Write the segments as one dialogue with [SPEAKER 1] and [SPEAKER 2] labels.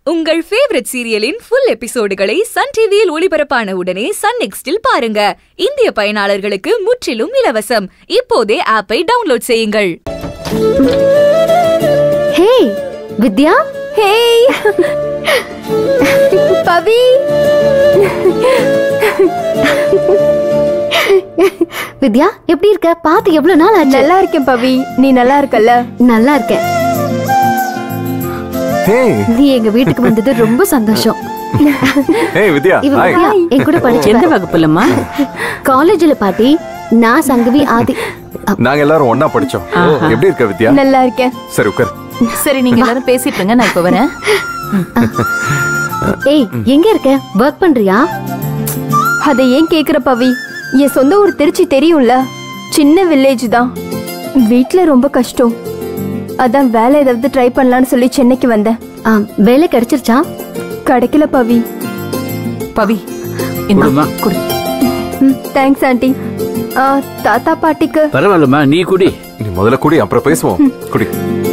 [SPEAKER 1] உங்கள் ஃபேவரட் சீரியலின் ஃபுல் எபிசோடுகளை சன் டிவியில் ஒளிபரப்பான உடனே சன் நெக்ஸ்டில் பாருங்க இந்திய பயனாளர்களுக்கு முற்றிலும் இலவசம் இப்போதே ஆப்பை டவுன்லோட் செய்யுங்கள்
[SPEAKER 2] ஹே வித்யா
[SPEAKER 3] ஹேய் பவி
[SPEAKER 2] வித்யா எப்படி இருக்க பார்த்து எவ்வளவு நாள் ஆச்சு
[SPEAKER 3] நல்லா இருக்கேன் பவி நீ நல்லா இருக்கல்ல
[SPEAKER 2] நல்லா இருக்கேன்
[SPEAKER 4] ஹே
[SPEAKER 2] நீ எங்க வீட்டுக்கு வந்தது ரொம்ப சந்தோஷம்
[SPEAKER 4] ஹே வித்யா
[SPEAKER 2] இவ
[SPEAKER 4] ஹாய்
[SPEAKER 2] வித்யா என் கூட
[SPEAKER 5] எந்த
[SPEAKER 2] படிச்ச
[SPEAKER 5] வகுப்புலம்மா
[SPEAKER 2] காலேஜ்ல பாட்டி நான் சங்கவி ஆதி அ,
[SPEAKER 4] நாங்க எல்லாரும் ஒண்ணா படிச்சோம்
[SPEAKER 5] ஆஹா.
[SPEAKER 4] எப்படி இருக்க வித்யா
[SPEAKER 3] நல்லா இருக்கேன்
[SPEAKER 4] சரி உட்கார்
[SPEAKER 5] சரி நீங்க எல்லாரும் பேசிட்டு இருங்க நான் இப்ப வரேன்
[SPEAKER 2] ஏய் எங்க இருக்க ஒர்க் பண்றியா
[SPEAKER 3] அதை ஏன் கேக்குற பவி என் சொந்த ஊர் திருச்சி தெரியும்ல சின்ன வில்லேஜ் தான் வீட்ல ரொம்ப கஷ்டம் அதான் வேலை ஏதாவது ட்ரை பண்ணலாம்னு சொல்லி சென்னைக்கு வந்தேன்
[SPEAKER 2] ஆ, வேலை கிடைச்சிருச்சா
[SPEAKER 3] கிடைக்கல பவி
[SPEAKER 5] பவி இந்தா,
[SPEAKER 6] கொடுமா.
[SPEAKER 5] குடி
[SPEAKER 3] தேங்க்ஸ் ஆண்டி ஆ, தாத்தா பாட்டிக்கு
[SPEAKER 6] பரவாயில்லம்மா நீ குடி
[SPEAKER 4] நீ முதல்ல குடி அப்புறம் பேசுவோம் குடி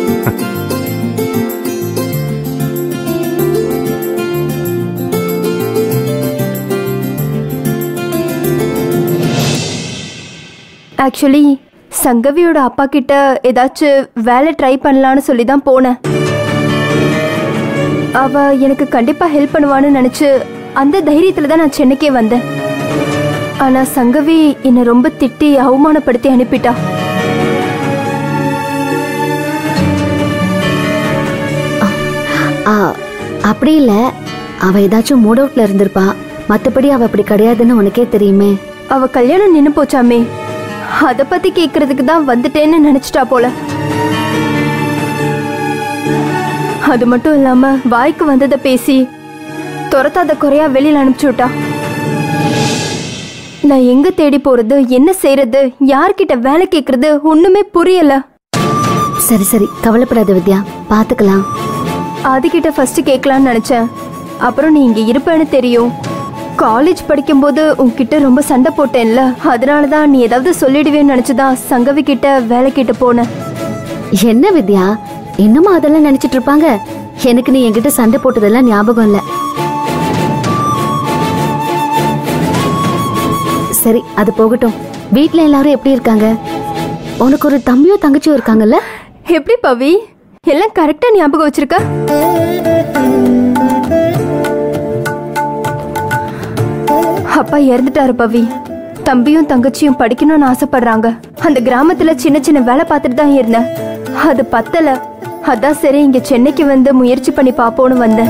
[SPEAKER 3] ஆக்சுவலி சங்கவியோட அப்பா கிட்ட ஏதாச்சும் வேலை ட்ரை பண்ணலான்னு சொல்லி தான் போனேன் அவ எனக்கு கண்டிப்பா ஹெல்ப் பண்ணுவான்னு நினைச்சு அந்த தைரியத்துல தான் நான் சென்னைக்கே வந்தேன் ஆனா சங்கவி என்னை ரொம்ப திட்டி அவமானப்படுத்தி அனுப்பிட்டா
[SPEAKER 2] ஆ, அப்படி இல்ல அவ ஏதாச்சும் மூட் அவுட்ல இருந்திருப்பா மத்தபடி அவ அப்படி கிடையாதுன்னு உனக்கே தெரியுமே
[SPEAKER 3] அவ கல்யாணம் நின்னு போச்சாமே அத பத்தி கேக்குறதுக்கு தான் வந்துட்டேன்னு நினைச்சிட்டா போல அது மட்டும் இல்லாம வாய்க்கு வந்ததை பேசி துரத்தாத குறையா வெளியில அனுப்பிச்சு விட்டா நான் எங்க தேடி போறது என்ன செய்யறது யார்கிட்ட வேலை கேக்குறது ஒண்ணுமே புரியல
[SPEAKER 2] சரி சரி கவலைப்படாத வித்யா பாத்துக்கலாம்
[SPEAKER 3] அதுகிட்ட ஃபர்ஸ்ட் கேட்கலான்னு நினைச்சேன் அப்புறம் நீ இங்க இருப்பேன்னு தெரியும் காலேஜ் படிக்கும்போது உன்கிட்ட ரொம்ப சண்டை போட்டேன்ல அதனால தான் நீ ஏதாவது சொல்லிடுவேன்னு நினைச்சுதான் சங்கவி கிட்ட வேலை கேட்டு போனேன்
[SPEAKER 2] என்ன வித்யா இன்னுமா அதெல்லாம் நினைச்சிட்டு இருப்பாங்க எனக்கு நீ என்கிட்ட சண்டை போட்டதெல்லாம் ஞாபகம் இல்ல சரி அது போகட்டும் வீட்ல எல்லாரும் எப்படி இருக்காங்க உனக்கு ஒரு தம்பியோ தங்கச்சியோ இருக்காங்கல்ல
[SPEAKER 3] எப்படி பவி எல்லாம் கரெக்டா ஞாபகம் வச்சிருக்க அப்பா இறந்துட்டாரு பவி தம்பியும் தங்கச்சியும் படிக்கணும்னு ஆசைப்படுறாங்க அந்த கிராமத்துல சின்ன சின்ன வேலை பார்த்துட்டு தான் இருந்தேன் அது பத்தல அதான் சரி இங்க சென்னைக்கு வந்து முயற்சி பண்ணி பாப்போன்னு வந்தேன்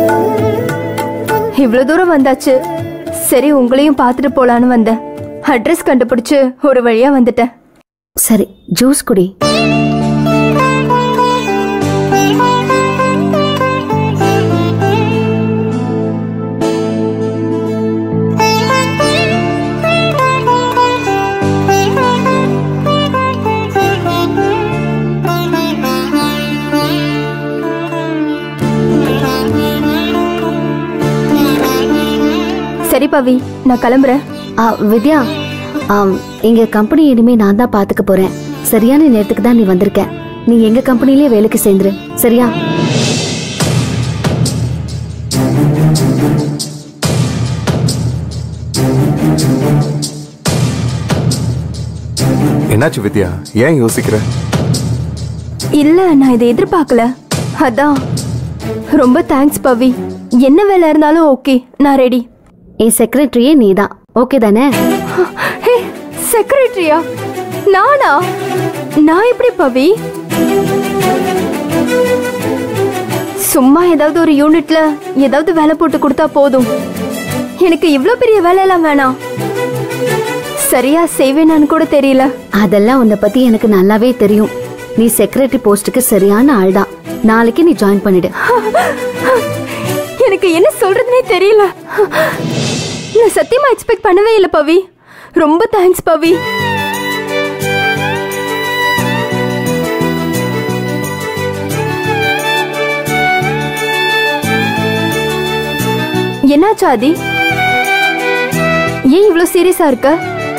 [SPEAKER 3] இவ்வளவு தூரம் வந்தாச்சு சரி உங்களையும் பார்த்துட்டு போலான்னு வந்தேன் அட்ரஸ் கண்டுபிடிச்சு ஒரு வழியா வந்துட்டேன்
[SPEAKER 2] சரி ஜூஸ் குடி
[SPEAKER 3] சரி பவி நான் கிளம்புறேன்
[SPEAKER 2] ஆ, வித்யா ஆம், எங்க கம்பெனி இனிமே நான் தான் பாத்துக்க போறேன் சரியான நேரத்துக்கு தான் நீ வந்திருக்க நீ எங்க கம்பெனிலேயே வேலைக்கு சேர்ந்துரு சரியா
[SPEAKER 4] என்னாச்சு வித்யா ஏன் யோசிக்கிற
[SPEAKER 3] இல்ல நான் இதை எதிர்பார்க்கல அதான் ரொம்ப தேங்க்ஸ் பவி என்ன வேலை இருந்தாலும் ஓகே நான் ரெடி
[SPEAKER 2] என் செக்ரட்டரியே நீ தான் ஓகே தானே
[SPEAKER 3] ஹே செக்ரட்டரியா நானா நான் எப்படி பவி சும்மா ஏதாவது ஒரு யூனிட்ல ஏதாவது வேலை போட்டு கொடுத்தா போதும் எனக்கு இவ்ளோ பெரிய வேலையெல்லாம் வேணாம் சரியா செய்வேனான்னு கூட தெரியல
[SPEAKER 2] அதெல்லாம் உன்னை பத்தி எனக்கு நல்லாவே தெரியும் நீ செக்ரட்டரி போஸ்டுக்கு சரியான ஆள் தான் நாளைக்கு நீ ஜாயின் பண்ணிடு
[SPEAKER 3] எனக்கு என்ன சொல்றதுனே தெரியல நான் சத்தியமா எக்ஸ்பெக்ட் பண்ணவே இல்லை பவி ரொம்ப தேங்க்ஸ் பவி என்னாச்சு ஆதி ஏன் இவ்ளோ சீரியஸா இருக்க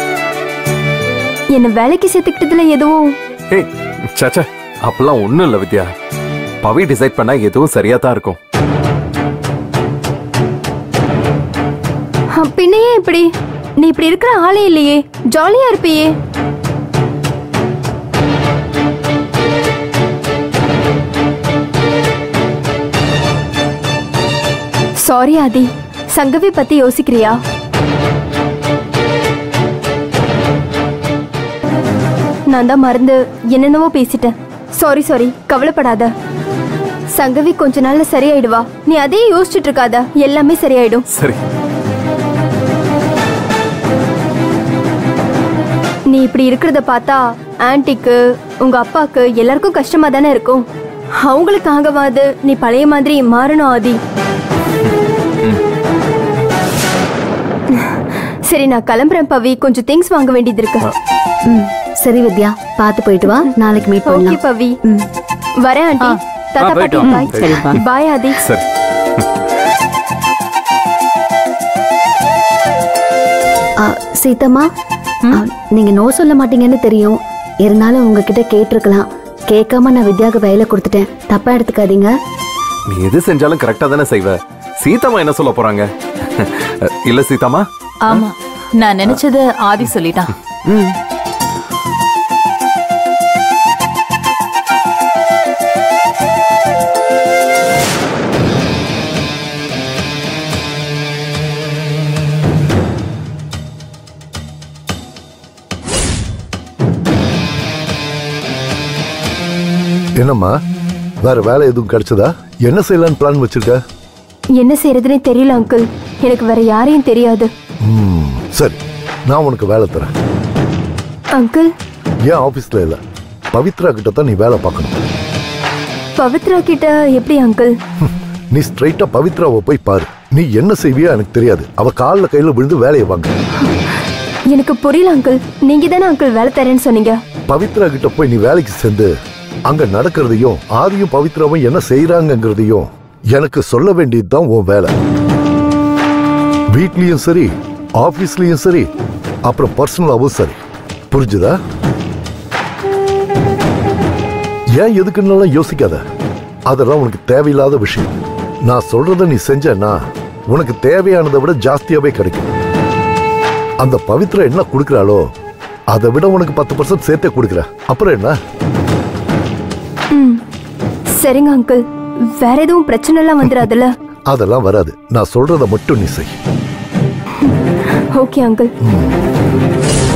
[SPEAKER 3] என்ன வேலைக்கு சேர்த்துக்கிட்டதுல எதுவும்
[SPEAKER 4] ஏய் சச்சா அப்பெல்லாம் ஒண்ணும் இல்ல வித்யா பவி டிசைட் பண்ணா எதுவும் சரியா தான் இருக்கும்
[SPEAKER 3] ஆ, பின்ன ஏன் இப்படி நீ இப்படி இருக்கிற ஆளே இல்லையே ஜாலியா இருப்பியே சாரி ஆதி சங்கவி பத்தி யோசிக்கிறியா நான் தான் மறந்து என்னென்னவோ பேசிட்டேன் சாரி சாரி கவலைப்படாத சங்கவி கொஞ்ச நாள்ல சரியாயிடுவா நீ அதே யோசிச்சுட்டு இருக்காத எல்லாமே சரியாயிடும்
[SPEAKER 4] சரி
[SPEAKER 3] நீ இப்படி இருக்கிறத பார்த்தா ஆன்ட்டிக்கு உங்க அப்பாக்கு எல்லாருக்கும் கஷ்டமா தானே இருக்கும் அவங்களுக்காகவாது நீ பழைய மாதிரி மாறணும் ஆதி சரி நான் கிளம்புறேன் பவி கொஞ்சம் திங்ஸ் வாங்க வேண்டியது இருக்கு
[SPEAKER 2] ம் சரி வித்யா பார்த்து போயிட்டு வா நாளைக்கு மீட்
[SPEAKER 3] ஓகே
[SPEAKER 2] பண்ணலாம்
[SPEAKER 3] பவி
[SPEAKER 2] ம்
[SPEAKER 3] வரேன் ஆண்டி தாத்தா
[SPEAKER 6] போயிட்டு
[SPEAKER 3] பாட்டி
[SPEAKER 6] வா.
[SPEAKER 3] பாய்
[SPEAKER 6] சரிப்பா.
[SPEAKER 3] பாய் ஆதி
[SPEAKER 4] சரி
[SPEAKER 2] ஆ, சீதம்மா ஆ, நீங்க நோ சொல்ல மாட்டீங்கன்னு தெரியும் இருந்தாலும் உங்ககிட்ட கேட்டிருக்கலாம் கேட்காம நான் வித்யாவுக்கு வேலை கொடுத்துட்டேன் தப்பா எடுத்துக்காதீங்க
[SPEAKER 4] நீ எது செஞ்சாலும் கரெக்டா தானே செய்வ சீதாமா என்ன சொல்ல போறாங்க இல்ல சீதாமா
[SPEAKER 5] ஆமா நான் நினைச்சத ஆதி சொல்லிட்டான்
[SPEAKER 7] என்னம்மா வேற வேலை எதுவும் கிடைச்சதா என்ன செய்யலாம்னு பிளான் வச்சிருக்க
[SPEAKER 3] என்ன செய்யறதுனே தெரியல அங்கிள் எனக்கு வேற யாரையும் தெரியாது
[SPEAKER 7] ம், சரி நான் உனக்கு வேலை தரேன்
[SPEAKER 3] அங்கிள்
[SPEAKER 7] ஏன் ஆபீஸ்ல இல்ல பவித்ரா கிட்ட தான் நீ வேலை பார்க்கணும்
[SPEAKER 3] பவித்ரா கிட்ட எப்படி அங்கிள்
[SPEAKER 7] நீ ஸ்ட்ரைட்டா பவித்ராவை போய் பாரு நீ என்ன செய்வியா எனக்கு தெரியாது அவ கால்ல கையில விழுந்து வேலையை வாங்க
[SPEAKER 3] எனக்கு புரியல அங்கிள் நீங்க தானே அங்கிள் வேலை தரேன்னு சொன்னீங்க
[SPEAKER 7] பவித்ரா கிட்ட போய் நீ வேலைக்கு சேர்ந்து அங்க நடக்கிறதையும் ஆதியும் பவித்ராவும் என்ன செய்யறாங்கிறதையும் எனக்கு சொல்ல வேண்டியதுதான் உன் வேலை வீட்லயும் சரி ஆபீஸ்லயும் சரி அப்புறம் பர்சனலாவும் சரி புரிஞ்சுதா ஏன் எதுக்குன்னாலும் யோசிக்காத அதெல்லாம் உனக்கு தேவையில்லாத விஷயம் நான் சொல்றத நீ செஞ்சேன்னா உனக்கு தேவையானதை விட ஜாஸ்தியாவே கிடைக்கும் அந்த பவித்ரா என்ன கொடுக்கறாளோ அதை விட உனக்கு பத்து பர்சன்ட் சேர்த்தே கொடுக்குற அப்புறம் என்ன
[SPEAKER 3] சரிங்க அங்கிள் வேற எதுவும் பிரச்சனை எல்லாம் வந்துடாதுல்ல
[SPEAKER 7] அதெல்லாம் வராது நான் சொல்றத மட்டும் நீ செய்
[SPEAKER 3] ஓகே அங்கிள்